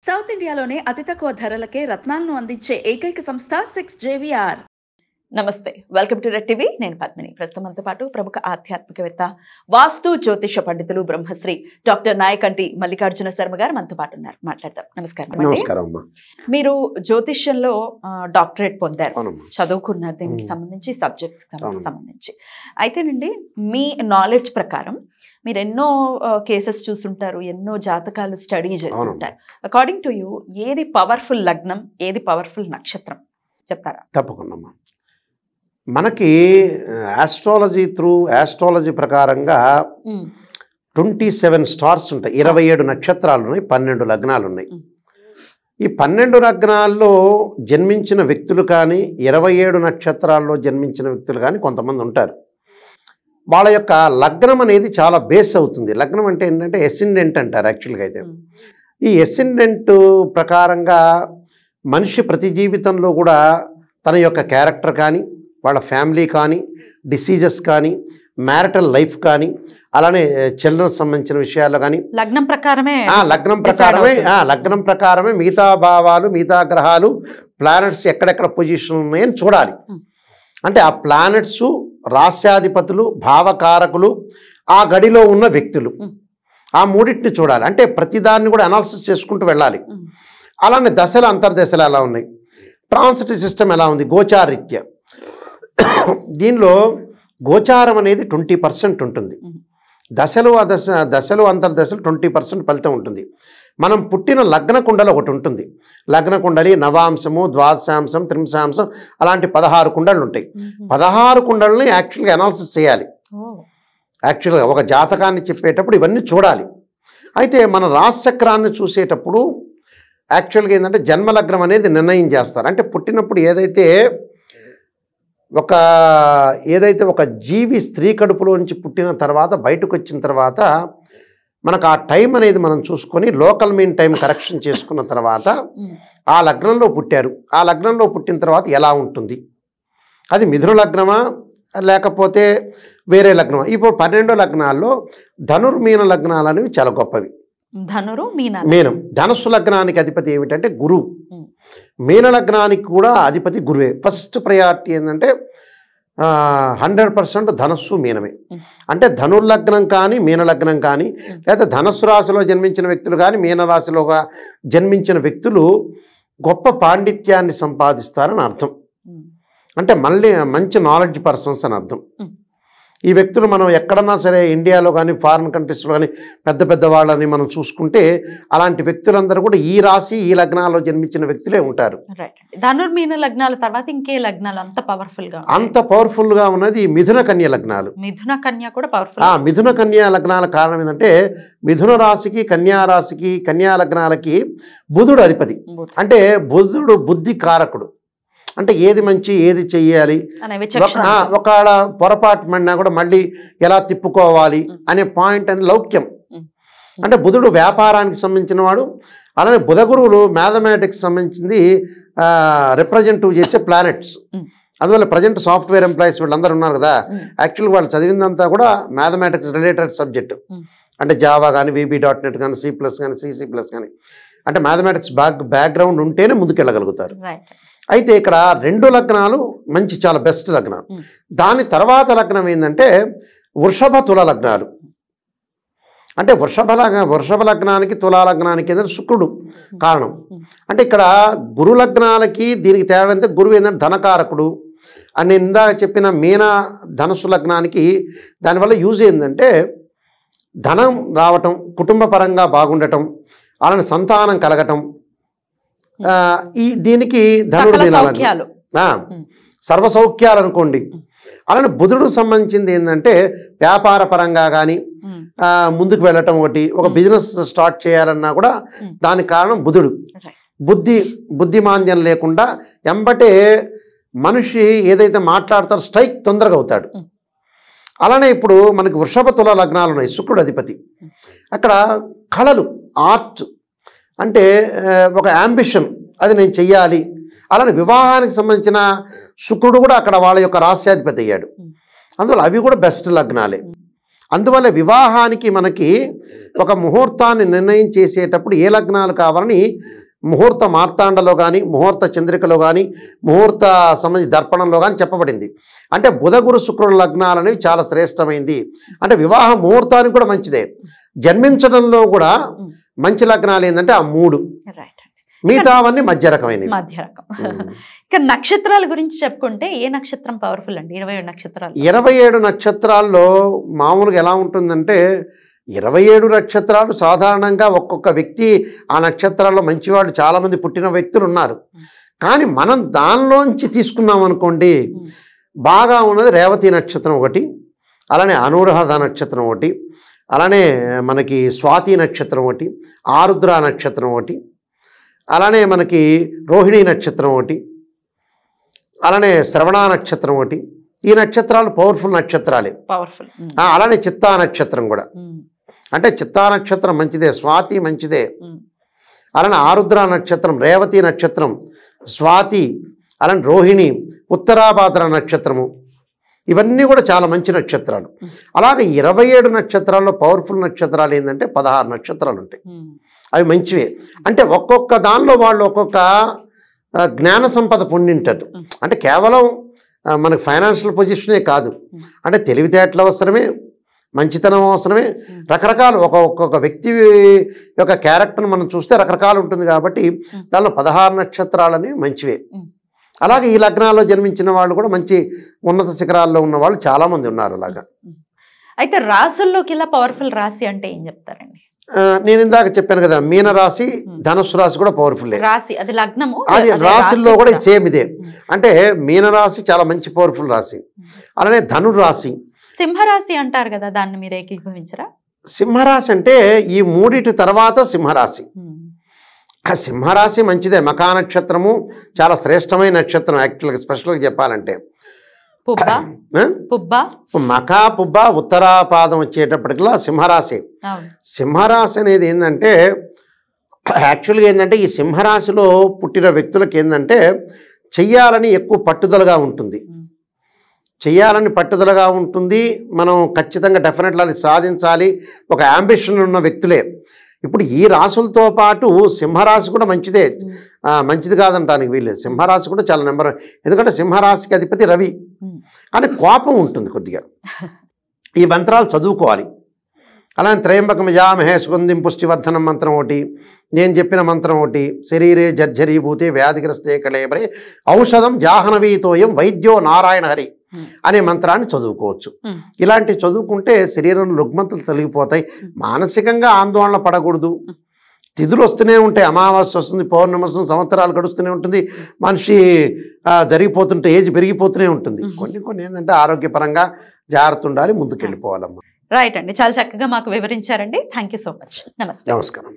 South ఇండియాలోనే అతి తక్కువ ధరలకే రత్నాలను అందించే ఏకైక సంస్థ సిక్స్ జేవిఆర్ నమస్తే వెల్కమ్ టు రెడ్ టీవీ నేను పద్మిని ప్రస్తుతం మనతో పాటు ప్రముఖ ఆధ్యాత్మికవేత్త వాస్తు జ్యోతిష పండితులు బ్రహ్మశ్రీ డాక్టర్ నాయకంటి మల్లికార్జున శర్మ గారు మనతో పాటు ఉన్నారు మాట్లాడదాం నమస్కారం అండి. నమస్కారం అమ్మా మీరు జ్యోతిష్యంలో ఆ, డాక్టరేట్ పొందారు అవునమ్మా చదువుకున్నారు దీనికి మ్మ్. సంబంధించి సబ్జెక్ట్స్ అవును. సంబంధించి అయితేనండి మీ నాలెడ్జ్ ప్రకారం మీరు ఎన్నో కేసెస్ చూసుంటారు ఎన్నో జాతకాలు స్టడీ చేస్తుంటారు అకార్డింగ్ టు యూ ఏది పవర్ఫుల్ లగ్నం ఏది పవర్ఫుల్ నక్షత్రం చెప్తారా తప్పకుండా అమ్మా మనకి ఆస్ట్రాలజీ త్రూ ఆస్ట్రాలజీ ప్రకారంగా ట్వంటీ సెవెన్ స్టార్స్ ఉంటాయి ఇరవై ఏడు నక్షత్రాలు ఉన్నాయి పన్నెండు లగ్నాలు ఉన్నాయి మ్. ఈ పన్నెండు లగ్నాల్లో జన్మించిన వ్యక్తులు కానీ ఇరవై ఏడు నక్షత్రాల్లో జన్మించిన వ్యక్తులు కానీ కొంతమంది ఉంటారు వాళ్ళ యొక్క లగ్నం అనేది చాలా బేస్ అవుతుంది లగ్నం అంటే ఏంటంటే ఎసిండెంట్ అంటారు యాక్చువల్గా అయితే మ్. ఈ ఎసిండెంట్ ప్రకారంగా మనిషి ప్రతి జీవితంలో కూడా తన యొక్క క్యారెక్టర్ కానీ వాళ్ళ ఫ్యామిలీ కానీ డిసీజెస్ కానీ మ్యారిటల్ లైఫ్ కానీ అలానే చిల్డ్రన్ సంబంధించిన విషయాల్లో కానీ లగ్నం ప్రకారమే ఆ లగ్నం ప్రకారమే అవుతుంది. ఆ లగ్నం ప్రకారమే మిగతా భావాలు మిగతా గ్రహాలు ప్లానెట్స్ ఎక్కడెక్కడ పొజిషన్ ఉన్నాయని చూడాలి Hmm. అంటే ఆ ప్లానెట్స్ రాస్యాధిపతులు భావకారకులు ఆ గడిలో ఉన్న వ్యక్తులు Hmm. ఆ మూడింటిని చూడాలి అంటే ప్రతిదాన్ని కూడా అనాలిసిస్ చేసుకుంటూ వెళ్ళాలి మ్. అలానే దశలు అంతర్దశలు ఎలా ఉన్నాయి ట్రాన్సిట్ సిస్టమ్ ఎలా ఉంది గోచారీత్య దీనిలో గోచారం అనేది ట్వంటీ పర్సెంట్ ఉంటుంది మ్మ్. దశలు ఆ దశ దశలు అంతర్దశలు ట్వంటీ పర్సెంట్ ఫలితం ఉంటుంది మనం పుట్టిన లగ్న కుండలు ఒకటి ఉంటుంది లగ్న కుండలి నవాంశము ద్వాదశాంశం త్రింశాంశం అలాంటి పదహారు కుండలు ఉంటాయి పదహారు కుండలని యాక్చువల్గా అనాలిసిస్ చేయాలి ఓ. యాక్చువల్గా ఒక జాతకాన్ని చెప్పేటప్పుడు ఇవన్నీ చూడాలి అయితే మన రాశిచక్రాన్ని చూసేటప్పుడు యాక్చువల్గా ఏంటంటే జన్మలగ్నం అనేది నిర్ణయం చేస్తారు అంటే పుట్టినప్పుడు ఏదైతే ఒక ఏదైతే ఒక జీవి స్త్రీ కడుపులో నుంచి పుట్టిన తర్వాత బయటకు వచ్చిన తర్వాత మనకు ఆ టైం అనేది మనం చూసుకొని లోకల్ మీన్ టైం కరెక్షన్ చేసుకున్న తర్వాత మ్. ఆ లగ్నంలో పుట్టారు ఆ లగ్నంలో పుట్టిన తర్వాత ఎలా ఉంటుంది అది మిథున లగ్నమా లేకపోతే వేరే లగ్నమా ఇప్పుడు పన్నెండో లగ్నాల్లో ధనుర్మీన లగ్నాలు అనేవి చాలా గొప్పవి ధనురు మీన మీనం ధనుస్సు లగ్నానికి అధిపతి ఏమిటంటే గురువు మ్. మీన లగ్నానికి కూడా అధిపతి గురువే ఫస్ట్ ప్రయారిటీ ఏంటంటే హండ్రెడ్ పర్సెంట్ ధనస్సు మీనమే మ్. అంటే ధనుర్లగ్నం కానీ మీనలగ్నం కానీ లేదా ధనస్సు రాశిలో జన్మించిన వ్యక్తులు కానీ మీనరాశిలోగా జన్మించిన వ్యక్తులు గొప్ప పాండిత్యాన్ని సంపాదిస్తారని అర్థం మ్. అంటే మళ్ళీ మంచి నాలెడ్జ్ పర్సన్స్ అని అర్థం మ్. ఈ వ్యక్తులు మనం ఎక్కడన్నా సరే ఇండియాలో కానీ ఫారిన్ కంట్రీస్లో కానీ పెద్ద పెద్ద వాళ్ళని మనం చూసుకుంటే అలాంటి వ్యక్తులందరూ కూడా ఈ రాశి ఈ లగ్నాల్లో జన్మించిన వ్యక్తులే ఉంటారు రైట్ అండి ధనుర్మీన లగ్నాల తర్వాత ఇంకే లగ్నాలు అంత పవర్ఫుల్ గా ఉన్నాయి? అంత పవర్ఫుల్గా ఉన్నది ఈ మిథున కన్య లగ్నాలు మిథున కన్య కూడా పవర్ఫుల్ ఆ మిథున కన్యా లగ్నాల కారణం ఏంటంటే మిథున రాశికి కన్యా రాశికి కన్యా లగ్నాలకి బుధుడు అధిపతి అంటే బుధుడు బుద్ధి కారకుడు అంటే ఏది మంచి ఏది చెయ్యాలి అనే ఒక విచక్షణ ఆ, ఒకవేళ పొరపాటు పడినా కూడా మళ్ళీ ఎలా తిప్పుకోవాలి మ్. అనే పాయింట్ అనేది లౌక్యం మ్. అంటే బుధుడు వ్యాపారానికి సంబంధించిన వాడు అలానే బుధ గురువులు మ్యాథమెటిక్స్ సంబంధించింది రిప్రజెంటివ్ చేసే ప్లానెట్స్ మ్. అందువల్ల ప్రజెంట్ సాఫ్ట్వేర్ ఎంప్లాయీస్ వీళ్ళందరూ ఉన్నారు కదా మ్. యాక్చువల్గా వాళ్ళు చదివిందంతా కూడా మ్యాథమెటిక్స్ రిలేటెడ్ సబ్జెక్ట్ మ్. అంటే జావా కానీ వీబీ డాట్ నెట్ కానీ సి ప్లస్ కానీ సిసి ప్లస్ కానీ అంటే మ్యాథమెటిక్స్ బ్యాక్ బ్యాక్గ్రౌండ్ ఉంటేనే ముందుకెళ్ళగలుగుతారు రైట్ అయితే ఇక్కడ రెండు లగ్నాలు మంచి చాలా బెస్ట్ లగ్నాలు మ్. దాని తర్వాత లగ్నం ఏంటంటే వృషభ తుల లగ్నాలు అంటే వృషభ లగ్న వృషభ లగ్నానికి తులా లగ్నానికి ఏంటంటే శుక్రుడు కారణం మ్. అంటే ఇక్కడ గురు లగ్నాలకి దీనికి తేడా అంటే గురువు ఏంటంటే ధనకారకుడు అని నేను ఇందాక చెప్పిన మీన ధనుసు లగ్నానికి దానివల్ల యూజ్ ఏంటంటే ధనం రావటం కుటుంబ పరంగా బాగుండటం అలానే సంతానం కలగటం ఆ, ఈ దీనికి ధనుడు సకల దినాలు సౌఖ్యాలు ఆ, మ్. సర్వ సౌఖ్యాలు అనుకోండి అలానే బుధుడు సంబంధించింది ఏంటంటే వ్యాపార పరంగా కానీ మ్. ముందుకు వెళ్ళటం ఒకటి ఒక మ్. బిజినెస్ స్టార్ట్ చేయాలన్నా కూడా మ్. దానికి కారణం బుధుడు రైట్ బుద్ధి బుద్ధిమాంద్యం లేకుండా ఎంబటే మనిషి ఏదైతే మాట్లాడతారో స్ట్రైక్ తొందరగా అవుతాడు మ్. అలానే ఇప్పుడు మనకి వృషభ తుల లగ్నాలు ఉన్నాయి శుక్రుడు అధిపతి అక్కడ కళలు ఆర్ట్ అంటే ఆ, ఒక యాంబిషన్ అది నేను చెయ్యాలి అలానే వివాహానికి సంబంధించిన శుక్రుడు కూడా అక్కడ వాళ్ళ యొక్క రాస్యాధిపతి అయ్యాడు మ్. అందువల్ల అవి కూడా బెస్ట్ లగ్నాలే అందువల్ల వివాహానికి మనకి ఒక ముహూర్తాన్ని నిర్ణయం చేసేటప్పుడు ఏ లగ్నాలు కావాలని ముహూర్త మార్తాండలో కానీ ముహూర్త చంద్రికలో కానీ ముహూర్త సంబంధించి దర్పణంలో కానీ చెప్పబడింది అంటే బుధ గురు శుక్రుల లగ్నాలు అనేవి చాలా శ్రేష్టమైంది అంటే వివాహ ముహూర్తానికి కూడా మంచిదే జన్మించడంలో కూడా మంచి లగ్నాలు ఏంటంటే ఆ మూడు రైట్ మిగతావన్నీ మధ్య రకమైనవి మధ్య రకం ఇక నక్షత్రాల గురించి చెప్పుకుంటే ఏ నక్షత్రం పవర్ఫుల్ అండి ఇరవై ఏడు నక్షత్రాలు ఇరవై ఏడు నక్షత్రాల్లో మామూలుగా ఎలా ఉంటుందంటే ఇరవై ఏడు నక్షత్రాలు సాధారణంగా ఒక్కొక్క వ్యక్తి ఆ నక్షత్రాల్లో మంచివాళ్ళు చాలామంది పుట్టిన వ్యక్తులు ఉన్నారు కానీ మనం దానిలోంచి తీసుకున్నాం అనుకోండి బాగా ఉన్నది రేవతి నక్షత్రం ఒకటి అలానే అనురాధ నక్షత్రం ఒకటి అలానే మనకి స్వాతి నక్షత్రం ఒకటి ఆరుద్ర నక్షత్రం ఒకటి అలానే మనకి రోహిణి నక్షత్రం ఒకటి అలానే శ్రవణ నక్షత్రం ఒకటి ఈ నక్షత్రాలు పవర్ఫుల్ నక్షత్రాలే పవర్ఫుల్ ఆ, అలానే చిత్తా నక్షత్రం కూడా అంటే చిత్తా నక్షత్రం మంచిదే స్వాతి మంచిదే అలానే ఆరుద్ర నక్షత్రం రేవతి నక్షత్రం స్వాతి అలానే రోహిణి ఉత్తరాభాద్ర నక్షత్రము ఇవన్నీ కూడా చాలా మంచి నక్షత్రాలు అలాగే ఇరవై ఏడు నక్షత్రాల్లో పవర్ఫుల్ నక్షత్రాలు ఏంటంటే పదహారు నక్షత్రాలు ఉంటాయి అవి మంచివే అంటే ఒక్కొక్క దానిలో వాళ్ళు ఒక్కొక్క ఆ, జ్ఞాన సంపద పొందింటారు అంటే కేవలం ఆ, మనకు ఫైనాన్షియల్ పొజిషనే కాదు అంటే తెలివితేటలు అవసరమే మంచితనం అవసరమే రకరకాలు ఒక ఒక్కొక్క వ్యక్తి యొక్క క్యారెక్టర్ని మనం చూస్తే రకరకాలు ఉంటుంది కాబట్టి దానిలో పదహారు నక్షత్రాలని మంచివే Mm. అలాగే ఈ లగ్నాల్లో జన్మించిన వాళ్ళు కూడా మంచి ఉన్నత శిఖరాల్లో ఉన్న వాళ్ళు చాలామంది ఉన్నారు అలాగా అయితే రాసుల్లోకి ఇలా పవర్ఫుల్ రాశి అంటే ఏం చెప్తారండి ఆ, నేను ఇందాక చెప్పాను కదా మీన రాశి ధనుస్సు రాశి కూడా పవర్ఫుల్లే రాశి అది లగ్నము అది అదే రాశుల్లో రాశి కూడా సేమ్ ఇదే అంటే మీనరాశి చాలా మంచి పవర్ఫుల్ రాశి అలానే ధనురాశి సింహరాశి అంటారు కదా దాన్ని మీరు ఏకీభవించరా సింహరాశి అంటే ఈ మూడిటి తర్వాత సింహరాశి ఆ సింహరాశి మంచిదే మకా నక్షత్రము చాలా శ్రేష్టమైన నక్షత్రం యాక్చువల్గా స్పెషల్గా చెప్పాలంటే పుబ్బ ఆ? పుబ్బ మకా పుబ్బ ఉత్తరాపాదం వచ్చేటప్పటికల్లా సింహరాశి అవును సింహరాశి అనేది ఏంటంటే యాక్చువల్గా ఏంటంటే ఈ సింహరాశిలో పుట్టిన వ్యక్తులకు ఏంటంటే చెయ్యాలని ఎక్కువ పట్టుదలగా ఉంటుంది ఉమ్. చెయ్యాలని పట్టుదలగా ఉంటుంది మనం ఖచ్చితంగా డెఫినెట్గా అది సాధించాలి ఒక అంబిషన్ ఉన్న వ్యక్తులే ఇప్పుడు ఈ రాసులతో పాటు సింహరాశి కూడా మంచిదే ఆ, మంచిది కాదంటానికి వీల్లేదు సింహరాశి కూడా చాలా నెంబర్ ఎందుకంటే సింహరాశికి అధిపతి రవి ఉమ్. కానీ కోపం ఉంటుంది కొద్దిగా ఈ మంత్రాలు చదువుకోవాలి అలానే త్రయంబకం యజామహే సుగంధిం పుష్టివర్ధనం మంత్రం ఒకటి నేను చెప్పిన మంత్రం ఒకటి శరీరే జర్జరీభూతే వ్యాధిగ్రస్తే కళేబరే ఔషధం జాహ్నవీతోయం వైద్యో నారాయణ హరి Hmm. అనే మంత్రాన్ని చదువుకోవచ్చు Hmm. ఇలాంటి చదువుకుంటే శరీరంలో రుగ్మతలు తొలగిపోతాయి మానసికంగా ఆందోళన పడకూడదు తిథులు వస్తూనే ఉంటాయి అమావాస్య వస్తుంది పౌర్ణమి వస్తుంది సంవత్సరాలు గడుస్తూనే ఉంటుంది మనిషి ఆ, జరిగిపోతుంటే ఏజ్ పెరిగిపోతూనే ఉంటుంది కొన్ని కొన్ని ఏంటంటే ఆరోగ్యపరంగా జాగ్రత్త ఉండాలి ముందుకెళ్ళిపోవాలమ్మా రైట్ అండి చాలా చక్కగా మాకు వివరించారండి థ్యాంక్ యూ సో మచ్ నమస్తే నమస్కారం